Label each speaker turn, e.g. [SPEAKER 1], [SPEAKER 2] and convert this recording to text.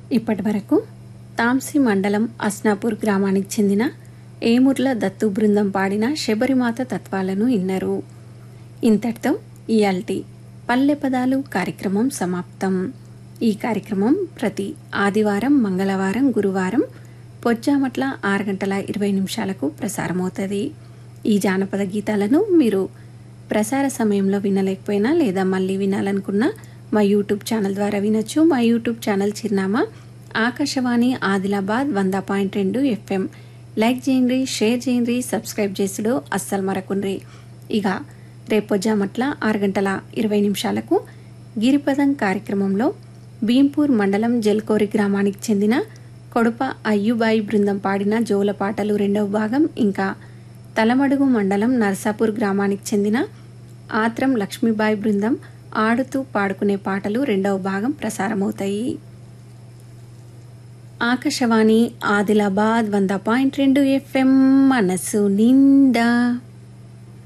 [SPEAKER 1] ఇప్పటి వరకు తాంసి మండలం అస్నాపూర్ గ్రామానికి చెందిన ఏముర్ల దత్తు బృందం పాడిన శబరిమాత తత్వాలను విన్నారు ఇంతటితో ఇయాల్టి పల్లె పదాలు కార్యక్రమం సమాప్తం ఈ కార్యక్రమం ప్రతి ఆదివారం మంగళవారం గురువారం పొజ్జామట్ల ఆరు గంటల ఇరవై నిమిషాలకు ప్రసారమవుతుంది ఈ జానపద గీతాలను మీరు ప్రసార సమయంలో వినలేకపోయినా లేదా మళ్ళీ వినాలనుకున్నా మా యూట్యూబ్ ఛానల్ ద్వారా వినొచ్చు మా యూట్యూబ్ ఛానల్ చిరునామా ఆకాశవాణి ఆదిలాబాద్ వంద పాయింట్ రెండు ఎఫ్ఎం లైక్ చేయండి షేర్ చేయండి సబ్స్క్రైబ్ చేసుడు అస్సలు మరకుండ్రి ఇక రేపొజ్జామట్ల ఆరు గంటల ఇరవై నిమిషాలకు గిరిపదం కార్యక్రమంలో భీంపూర్ మండలం జల్కోరి గ్రామానికి చెందిన కొడుప అయ్యుబాయి బృందం పాడిన జోల పాటలు రెండవ భాగం ఇంకా తలమడుగు మండలం నర్సాపూర్ గ్రామానికి చెందిన ఆత్రం లక్ష్మీబాయి బృందం ఆడుతూ పాడుకునే పాటలు రెండవ భాగం ప్రసారమవుతాయి ఆకాశవాణి ఆదిలాబాద్ వంద పాయింట్ రెండు ఎఫ్ఎం మనసు నిండా